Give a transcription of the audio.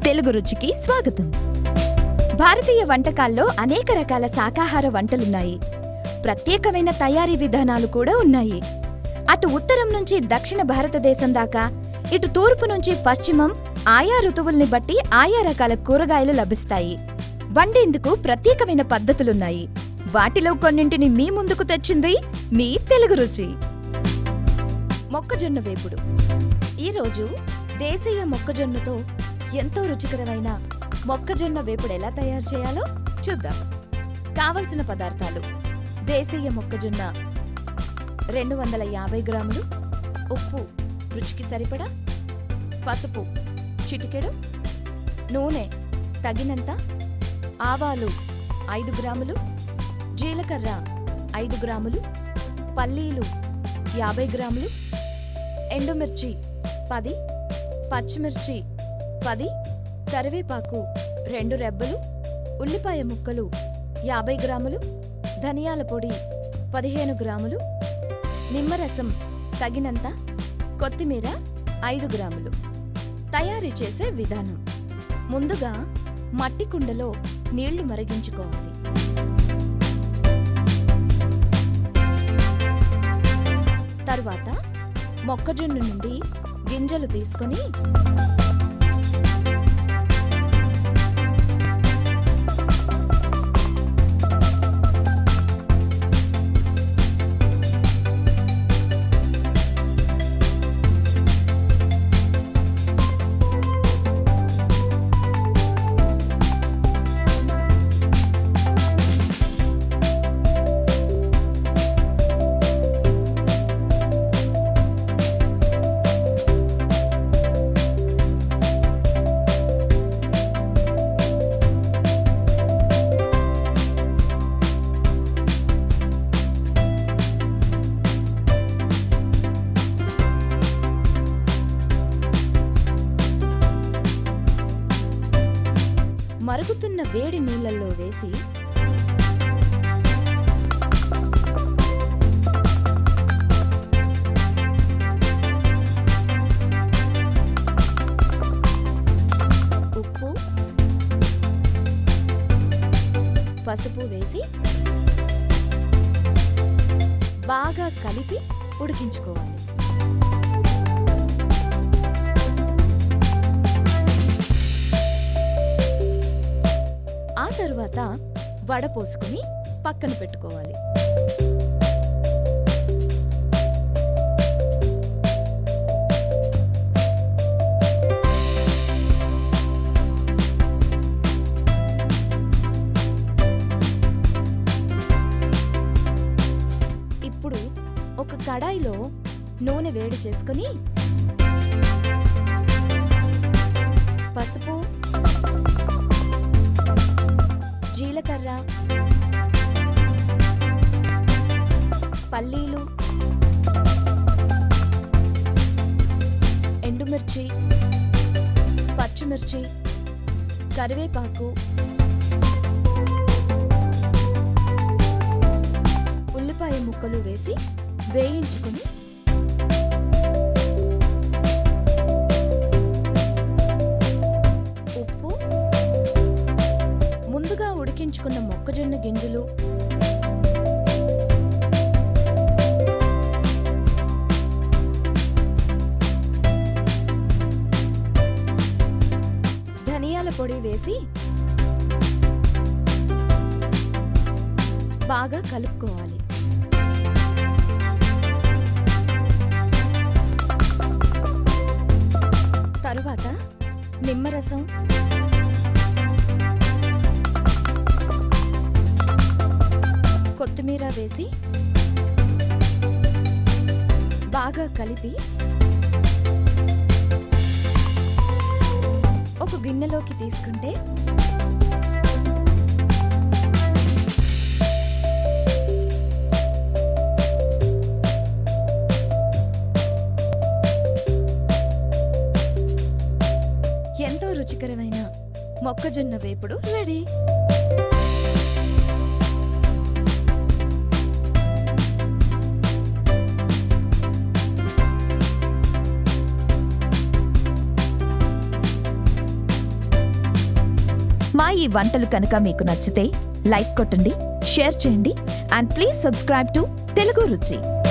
తెలుగు రుచికి స్వాగతం భారతీయ వంటకాల్లో అనేక రకాల శాకాహార వంటలున్నాయి ప్రత్యేకమైన తయారీ విధానాలు కూడా ఉన్నాయి అటు ఉత్తరం నుంచి దక్షిణ భారతదేశం దాకా ఇటు తూర్పు నుంచి పశ్చిమం ఆయా ఋతువుల్ని బట్టి ఆయా రకాల కూరగాయలు లభిస్తాయి వండేందుకు ప్రత్యేకమైన పద్ధతులున్నాయి వాటిలో కొన్నింటిని మీ ముందుకు తెచ్చింది మీ తెలుగు రుచి మొక్కజొన్న వేపుడు ఈరోజు దేశీయ మొక్కజొన్నతో ఎంతో రుచికరమైన మొక్కజొన్న వేపుడు ఎలా తయారు చేయాలో చూద్దాం కావలసిన పదార్థాలు దేశీయ మొక్కజొన్న రెండు వందల యాభై గ్రాములు ఉప్పు రుచికి సరిపడా పసుపు చిటికెడు నూనె తగినంత ఆవాలు ఐదు గ్రాములు జీలకర్ర ఐదు గ్రాములు పల్లీలు యాభై గ్రాములు ఎండుమిర్చి పది పచ్చిమిర్చి పది కరివేపాకు రెండు రెబ్బలు ఉల్లిపాయ ముక్కలు యాభై గ్రాములు ధనియాల పొడి పదిహేను గ్రాములు నిమ్మరసం తగినంత కొత్తిమీర ఐదు గ్రాములు తయారీ చేసే విధానం ముందుగా మట్టి కుండలో నీళ్లు మరిగించుకోవాలి తరువాత మొక్కజొన్న నుండి గింజలు తీసుకొని మరుగుతున్న వేడి నీళ్ళల్లో వేసి ఉప్పు పసుపు వేసి బాగా కలిపి ఉడికించుకోవాలి ఆ తరువాత వడపోసుకుని పక్కన పెట్టుకోవాలి ఇప్పుడు ఒక కడాయిలో నూనె వేడి చేసుకుని పసుపు జీలకర్ర పల్లీలు ఎండుమిర్చి పచ్చిమిర్చి కరివేపాకు ఉల్లిపాయ ముక్కలు వేసి వేయించుకుని ఉప్పు ముందుగా ఉడికించుకున్న మొక్కజొన్న గింజలు ధనియాల పొడి వేసి బాగా కలుపుకోవాలి తరువాత నిమ్మరసం కొత్తిమీర వేసి బాగా కలిపి ఒక గిన్నెలోకి తీసుకుంటే ఎంతో రుచికరమైన మొక్కజొన్న వేపుడు రెడీ మా ఈ వంటలు కనుక మీకు నచ్చితే లైక్ కొట్టండి షేర్ చేయండి and please subscribe to Telugu రుచి